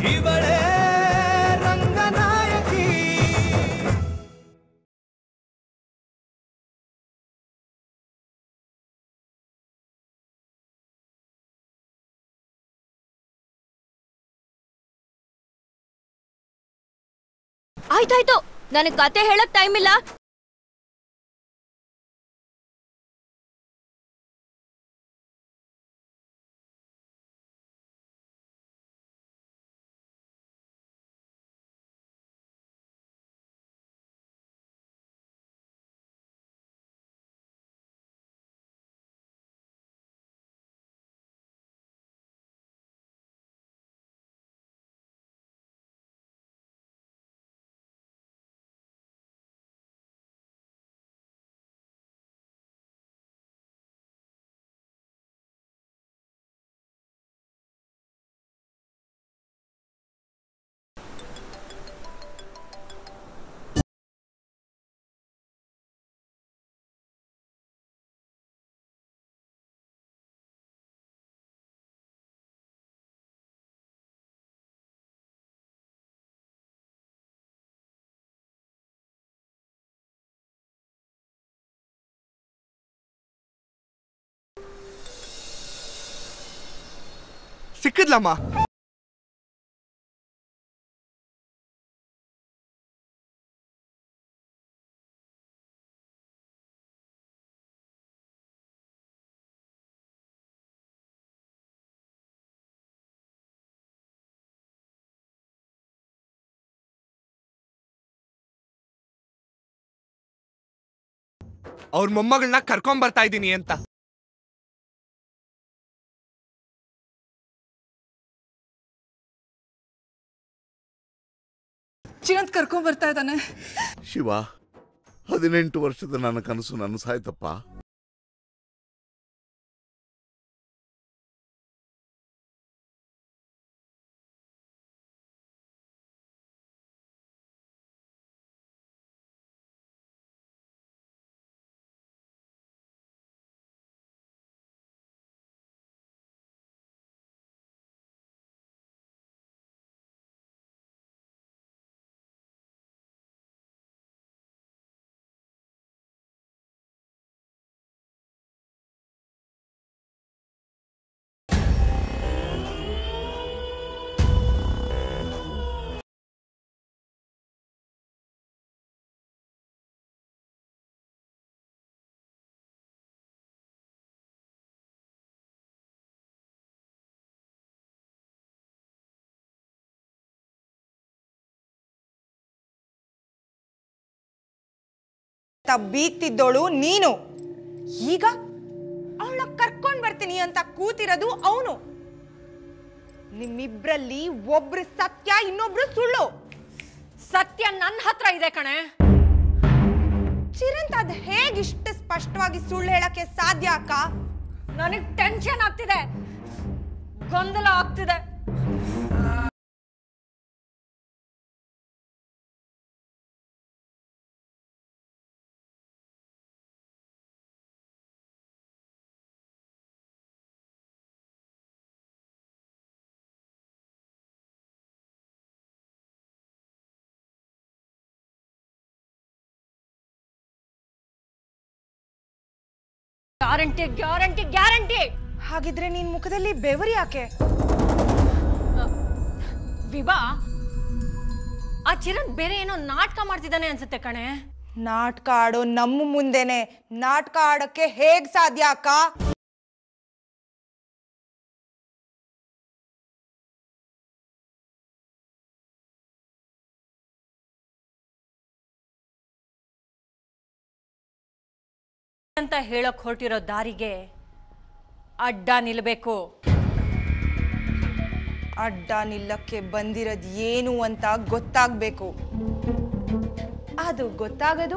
ಇವಳೇ ರಂಗನಾಯಕಿ ಆಯ್ತಾಯ್ತು ನನಗ್ ಕತೆ ಹೇಳಕ್ ಟೈಮ್ ಇಲ್ಲ ಸಿಕ್ಕಿದ್ಲಮ್ಮ ಅವ್ರ ಮೊಮ್ಮಗಳನ್ನ ಕರ್ಕೊಂಡ್ ಬರ್ತಾ ಇದ್ದೀನಿ ಅಂತ ಚಿರಂತ್ ಕರ್ಕೊಂಡ್ ಬರ್ತಾ ಇದ್ದಾನೆ ಶಿವ ಹದಿನೆಂಟು ವರ್ಷದ ನನ್ನ ಕನಸು ನನ್ನ ಸಾಯ್ತಪ್ಪ ಅಂತ ಬೀಗ್ತಿದ್ದೋಳು ನೀನು ಈಗ ಅವಳ ಕರ್ಕೊಂಡ್ ಬರ್ತೀನಿ ಅಂತ ಕೂತಿರೋದು ಅವನು ನಿಮ್ಮಿಬ್ರಲ್ಲಿ ಒಬ್ರು ಸತ್ಯ ಇನ್ನೊಬ್ರು ಸುಳ್ಳು ಸತ್ಯ ನನ್ನ ಹತ್ರ ಇದೆ ಕಣೆ ಚಿರಂತ್ ಅದ್ ಹೇಗ್ ಇಷ್ಟು ಸ್ಪಷ್ಟವಾಗಿ ಸುಳ್ಳು ಹೇಳಕ್ಕೆ ಸಾಧ್ಯ ಅಕ್ಕ ನನಗ್ ಟೆನ್ಷನ್ ಆಗ್ತಿದೆ ಗೊಂದಲ ಆಗ್ತಿದೆ ಗ್ಯಾರಂಟಿ ಗ್ಯಾರಂಟಿ ಗ್ಯಾರಂಟಿ ಹಾಗಿದ್ರೆ ನಿನ್ ಮುಖದಲ್ಲಿ ಬೆವರಿ ಯಾಕೆ ವಿಭಾ ಆ ಚಿರಣ್ ಬೇರೆ ಏನೋ ನಾಟಕ ಮಾಡ್ತಿದ್ದಾನೆ ಅನ್ಸುತ್ತೆ ಕಣೆ ನಾಟಕ ಆಡೋ ನಮ್ಮ ಮುಂದೆನೆ ನಾಟಕ ಆಡಕ್ಕೆ ಹೇಗ್ ಸಾಧ್ಯ ಅಕ್ಕ ಅಂತ ಹೇಳಕ್ ಹೊರಟಿರೋ ದಾರಿಗೆ ಅಡ್ಡ ನಿಲ್ಬೇಕು ಅಡ್ಡ ನಿಲ್ಲಕ್ಕೆ ಬಂದಿರೋದ್ ಏನು ಅಂತ ಗೊತ್ತಾಗ್ಬೇಕು ಅದು ಗೊತ್ತಾಗದು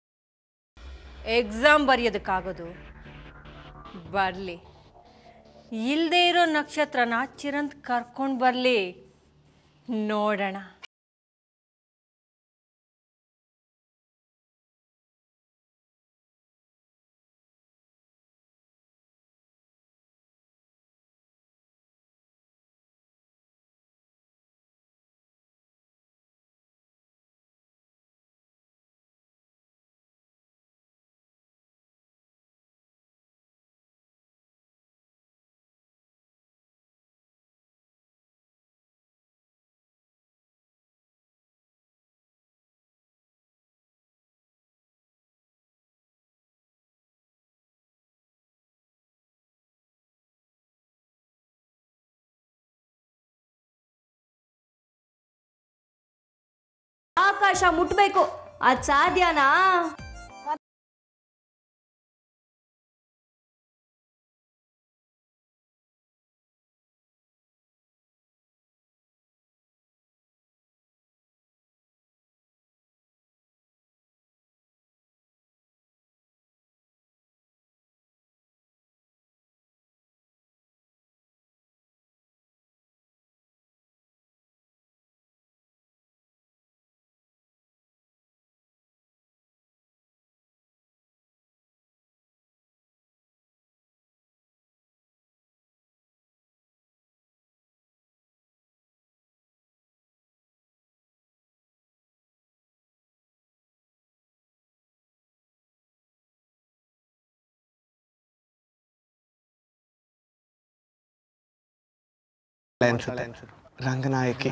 ಎಕ್ಸಾಮ್ ಬರೆಯೋದಕ್ಕಾಗೋದು ಬರಲಿ ಇಲ್ದೇ ಇರೋ ನಕ್ಷತ್ರನ ಚಿರಂತ್ ಕರ್ಕೊಂಡು ಬರಲಿ ನೋಡೋಣ ಆಕಾಶ ಮುಟ್ಬೇಕು ಅದ್ ಸಾಧ್ಯನಾ ಅನ್ಸುತ್ತೆ ರಂಗನಾಯಕಿ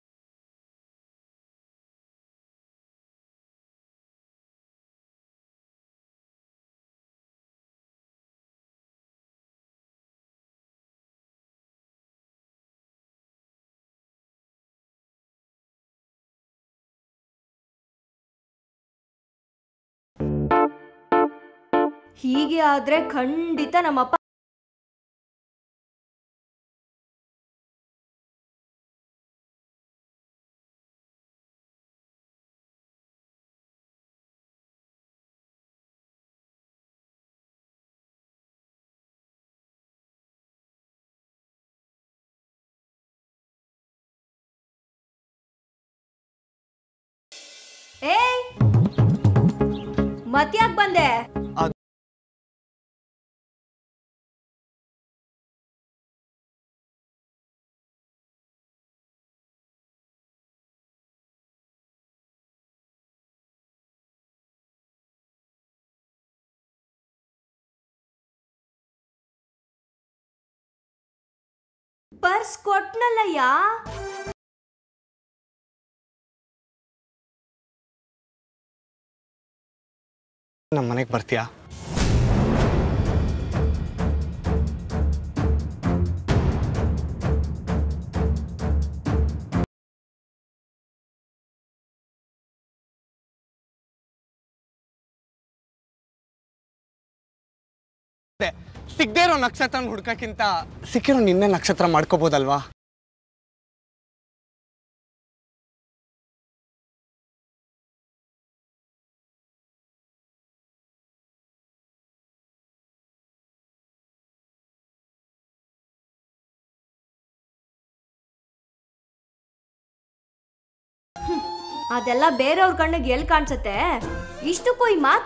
ಹೀಗೆ ಆದ್ರೆ ಖಂಡಿತ ನಮ್ಮಪ್ಪ ಏಯ್ ಮತ್ಯಾಕ್ ಬಂದೆ ಪರ್ಸ್ ಕೊಟ್ನಲ್ಲಯ್ಯ ನಮ್ಮ ಮನೆಗೆ ಬರ್ತೀಯಾ ಸಿಗದೇ ಇರೋ ನಕ್ಷತ್ರ ಹುಡ್ಕಕ್ಕಿಂತ ಸಿಕ್ಕಿರೋ ನಿನ್ನೆ ನಕ್ಷತ್ರ ಮಾಡ್ಕೋಬೋದಲ್ವಾ ಅದೆಲ್ಲ ಬೇರೆಯವ್ರ ಕಣ್ಣಿಗೆ ಎಲ್ಲಿ ಕಾಣಿಸುತ್ತೆ ಇಷ್ಟಕ್ಕೂ ಈ ಮಾತು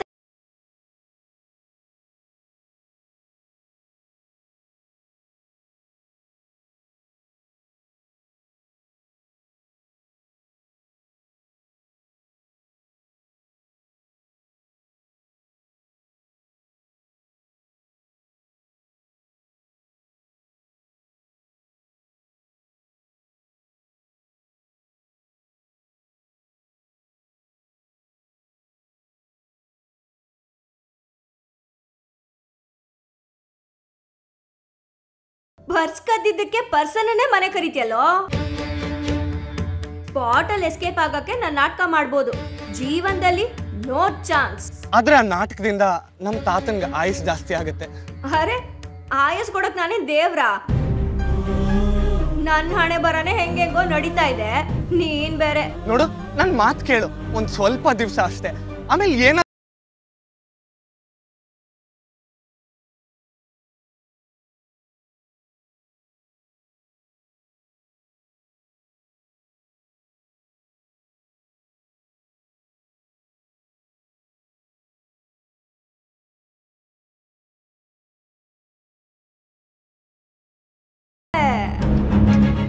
ಪರ್ಸ್ ಕದ್ದಿದ್ದಕ್ಕೆ ಪರ್ಸನ್ನೇ ಮನೆ ಕರಿತಿಯಲ್ಲೋ ಸ್ಪಾಟಲ್ಲಿ ಎಸ್ಕೇಪ್ ಆಗಕ್ಕೆ ನಾನು ನಾಟಕ ಮಾಡ್ಬೋದು ಜೀವನದಲ್ಲಿ ನೋ ಚಾನ್ಸ್ ಆದ್ರೆ ಆ ನಾಟಕದಿಂದ ನಮ್ಮ ತಾತನ್ಗೆ ಆಯುಸ್ ಜಾಸ್ತಿ ಆಗುತ್ತೆ ಅರೆ ಆಯಸ್ ಕೊಡಕ್ ನಾನೇ ದೇವ್ರ ನನ್ನ ಹಣೆ ಬರನೆ ಹೆಂಗೆಂಗೋ ನಡೀತಾ ಇದೆ ನೀನ್ ಬೇರೆ ನೋಡು ನನ್ ಮಾತು ಕೇಳು ಒಂದ್ ಸ್ವಲ್ಪ ದಿವಸ ಅಷ್ಟೇ ಆಮೇಲೆ ಏನ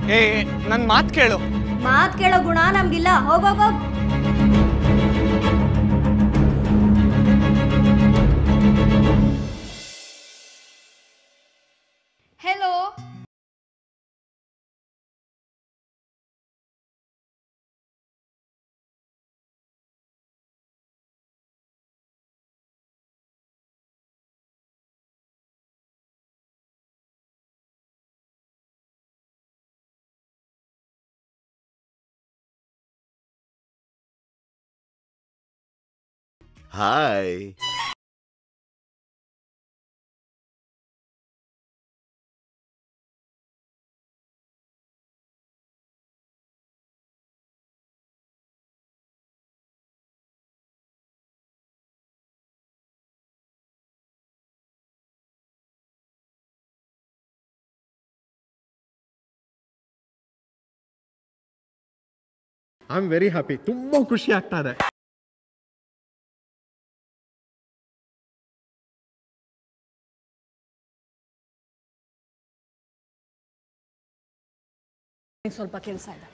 ಏ ನನ್ನ ಮಾತು ಕೇಳು ಮಾತ್ ಕೇಳೋ ಗುಣ ನಮ್ಗಿಲ್ಲ ಹೋಗೋಗೋ hello hi I am very happy ತುಂಬಾ ಖುಷಿ ಆಗ್ತಾ ಇದೆ ಸ್ವಲ್ಪ ಕೆಲಸ ಇದೆ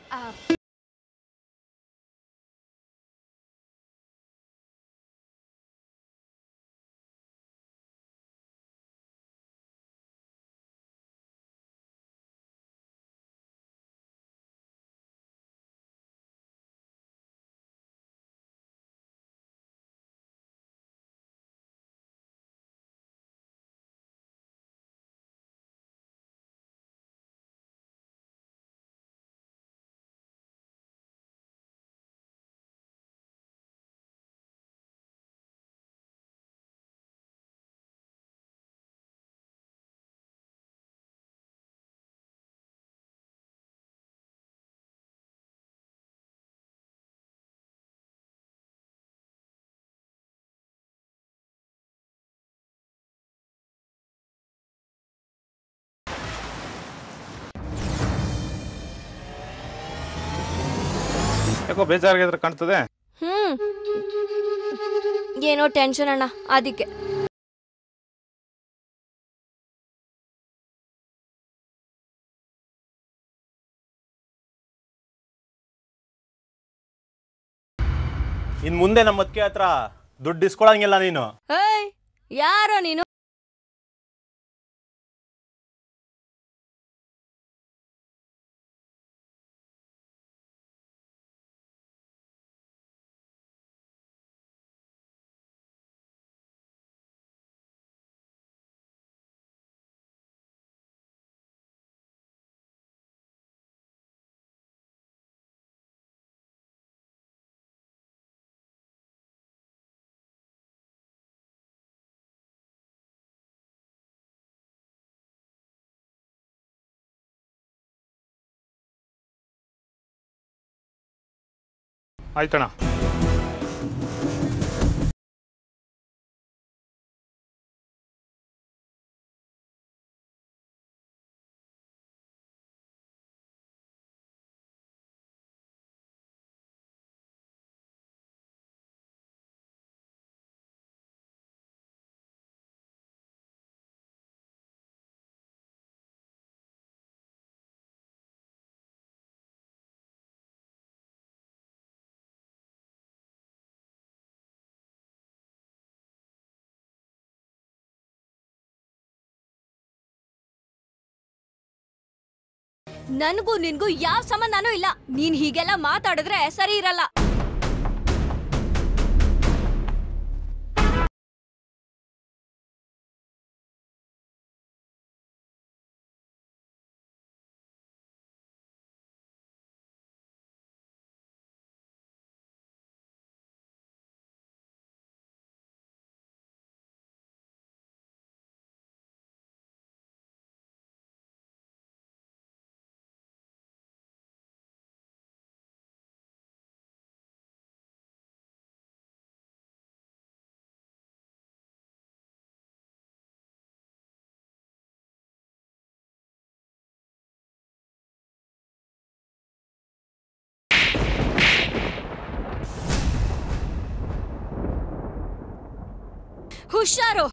ಯಾಕೋ ಬೇಜಾರಾಗಿದ್ರೆ ಕಾಣ್ತದೆ ಹ್ಮ್ ಏನೋ ಟೆನ್ಷನ್ ಅಣ್ಣ ಅದಕ್ಕೆ ಇನ್ ಮುಂದೆ ನಮ್ಮ ಅದಕ್ಕೆ ಹತ್ರ ದುಡ್ಡು ಇಸ್ಕೊಳಂಗಿಲ್ಲ ನೀನು ಏಯ್ ಯಾರೋ ನೀನು ಆಯ್ತಣ್ಣ ನನಗೂ ನಿನ್ಗೂ ಯಾವ ಸಂಬಂಧನೂ ಇಲ್ಲ ನೀನ್ ಹೀಗೆಲ್ಲ ಮಾತಾಡಿದ್ರೆ ಸರಿ ಇರಲ್ಲ ಹುಷಾರು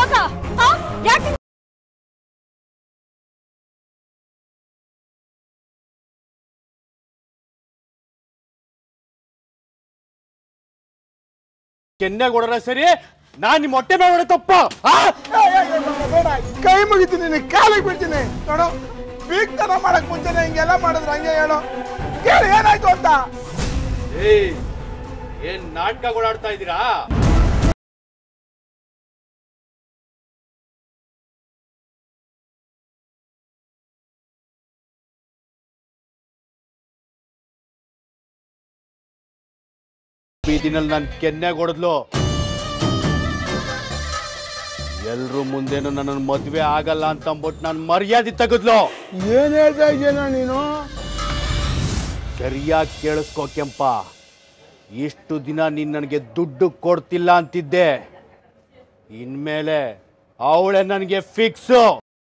ಯಾಕ ಆ? ಯಾಕೆ ಕೆನ್ನೆಗೆ ಹೊಡೆದ್ರೆ ಸರಿ ನಾನ್ ನಿಮ್ಮ ಹೊಟ್ಟೆ ಮೇಲೆ ಹೊಡೆ ತಪ್ಪ ಬೇಡ ಕೈ ಮುಗಿತೀನಿ ನಿನ್ನ ಕಾಲಿಗೆ ಬಿಡ್ತೀನಿ ನೋಡು ಬೀಗ್ತನ ಮಾಡಕ್ ಮುಂಚೆನೆ ಹಿಂಗೆಲ್ಲ ಮಾಡಿದ್ರೆ ಹಂಗೆ ಹೇಳು ಕೇಳಿ ಏನಾಯ್ತು ಅಂತ ಏಯ್ ಏನ್ ನಾಟಕ ಓಡಾಡ್ತಾ ಇದ್ದೀರಾ ಬೀದಿನಲ್ಲಿ ನನ್ ಕೆನ್ನೆಗೆ ಹೊಡೆದ್ಲು ಎಲ್ರು ಮುಂದೇನು ನನ್ನ ಮದ್ವೆ ಆಗಲ್ಲ ಅಂತ ಅಂದ್ಬಿಟ್ಟು ನಾನು ಮರ್ಯಾದೆ ತೆಗೆದ್ಲು ಏನ್ ಹೇಳ್ತಾ ಇದೀನ ನೀನು ಸರಿಯಾಗಿ ಕೇಳಿಸ್ಕೋ ಕೆಂಪ ಇಷ್ಟು ದಿನ ನೀನ್ ನನಗೆ ದುಡ್ಡು ಕೊಡ್ತಿಲ್ಲ ಅಂತಿದ್ದೆ ಇನ್ಮೇಲೆ ಅವಳೆ ನನಗೆ ಫಿಕ್ಸು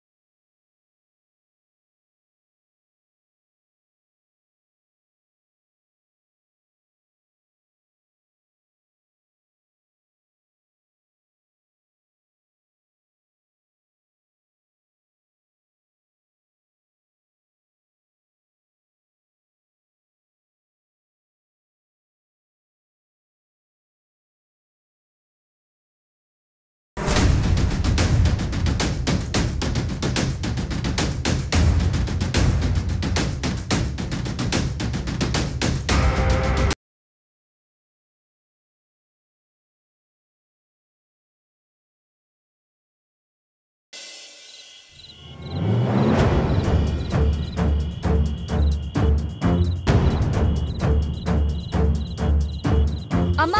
ಅಮ್ಮ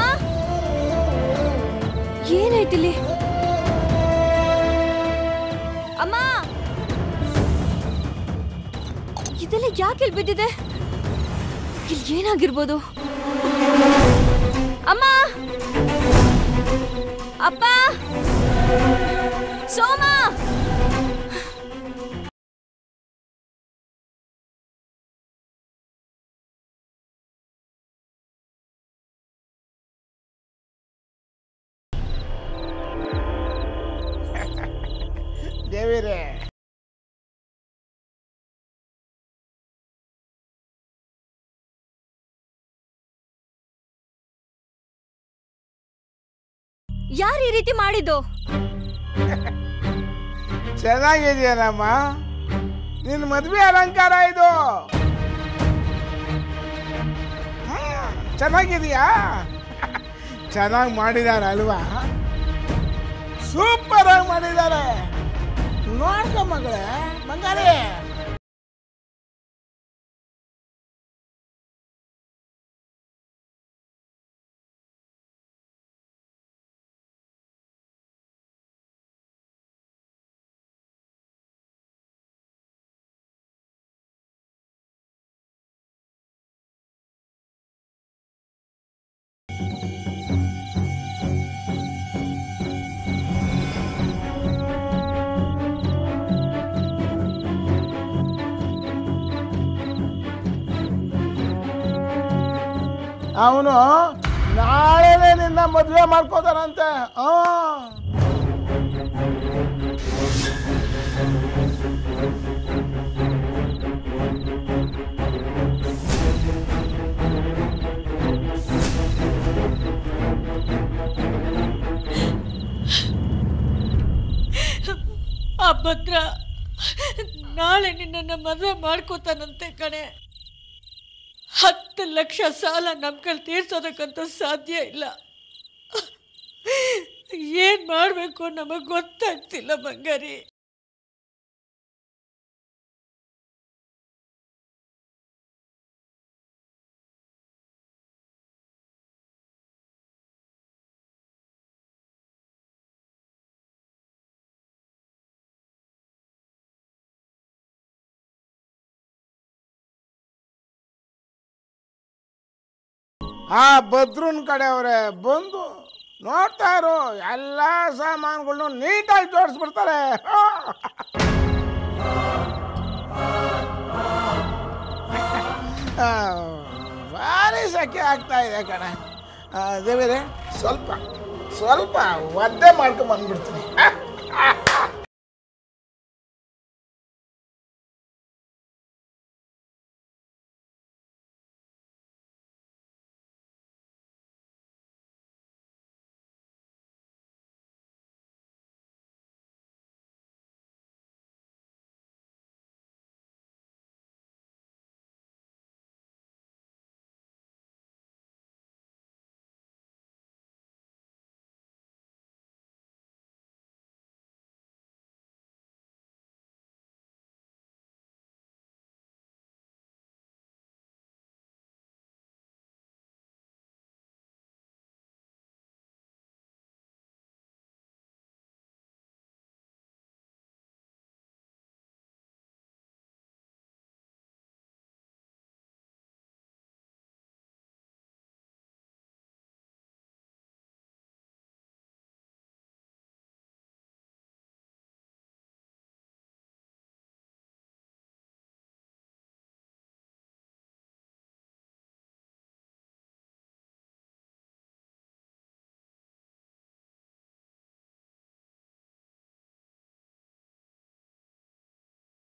ಏನಾಯ್ತಿಲ್ಲಿ ಅಮ್ಮ ಇದೆಲ್ಲ ಯಾಕೆ ಇಲ್ಲಿ ಬಿದ್ದಿದೆ ಇಲ್ಲಿ ಏನಾಗಿರ್ಬೋದು ಅಮ್ಮ ಅಪ್ಪ ಸೋಮ ದೇವಿರೇ ಯಾರು ಈ ರೀತಿ ಮಾಡಿದ್ದು ಚೆನ್ನಾಗಿದೆಯೇನಮ್ಮ ನಿನ್ನ ಮದ್ವೆ ಅಲಂಕಾರ ಇದು ಹ್ಮ್, ಚೆನ್ನಾಗಿದೆಯಾ ಚೆನ್ನಾಗಿ ಮಾಡಿದ್ದಾರೆ ಅಲ್ವಾ ಸೂಪರ್ ಆಗಿ ಮಾಡಿದ್ದಾರೆ ನೋಡ್ಕ ಮಗಳೇ ಬಂಗಾರಿ ಅವನು ನಾಳೆನೆ ನಿನ್ನ ಮದುವೆ ಮಾಡ್ಕೋತಾರಂತೆ ಆ ಆ ಭದ್ರ ನಾಳೆ ನಿನ್ನನ್ನು ಮದುವೆ ಮಾಡ್ಕೋತಾನಂತೆ ಕಣೆ ಹತ್ತು ಲಕ್ಷ ಸಾಲ ನಮ್ಮ ಕೈಲಿ ತೀರ್ಸೋದಕ್ಕಂತೂ ಸಾಧ್ಯ ಇಲ್ಲ ಏನ್ ಮಾಡ್ಬೇಕು ನಮಗ್ ಗೊತ್ತಾಗ್ತಿಲ್ಲ ಬಂಗಾರಿ ಆ ಭದ್ರನ್ ಕಡೆಯವ್ರೆ ಬಂದು ನೋಡ್ತಾ ಇರು ಎಲ್ಲ ಸಾಮಾನುಗಳನ್ನು ನೀಟಾಗಿ ಜೋಡಿಸ್ಬಿಡ್ತಾರೆ ಆ, ಭಾರಿ ಸೆಕೆ ಆಗ್ತಾ ಇದೆ ಕಣೆ ಆ, ದೇವಿರೆ ಸ್ವಲ್ಪ ಸ್ವಲ್ಪ ಒದ್ದೆ ಮಾಡ್ಕೊಂಡ್ ಬಂದ್ಬಿಡ್ತೀನಿ